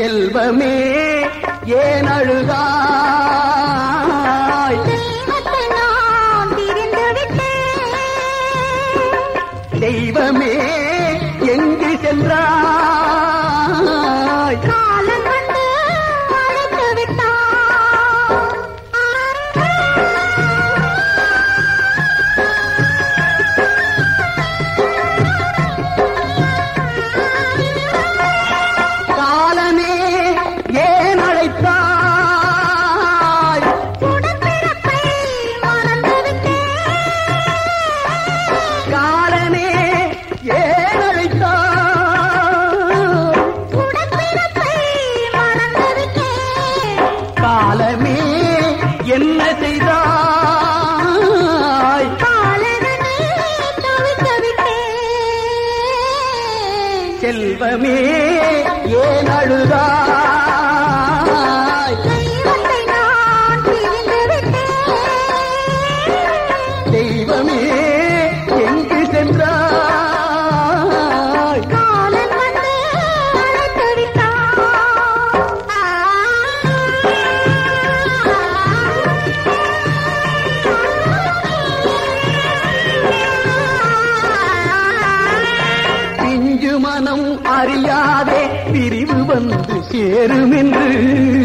செல்வமே ஏன் அழுதாய் தெய்வத்தை நான் பிரிந்து விட்டேன் தெய்வமே எங்கு சென்றாய் காலம் வந்து அழைத்து விட்டான் காலமே ஏன் அழைத்தாய் உடன்பிறப்பை மறந்து விட்டேன் காலமே ஏன் அழைத்தாய் உடன்பிறப்பை மறந்து விட்டேன் காலமே என்ன செய்தாய் காலனே தவிக்க விட்டேன் செல்வமே ஏன் அழுதாய் தெய்வத்தை நான் பிரிந்து விட்டேன் தெய்வமே எங்கு சென்றாய் காலன் வந்து அழைத்து விட்டான் பிஞ்சு மனம் அறியாதே பிரிவு வந்து சேருமென்று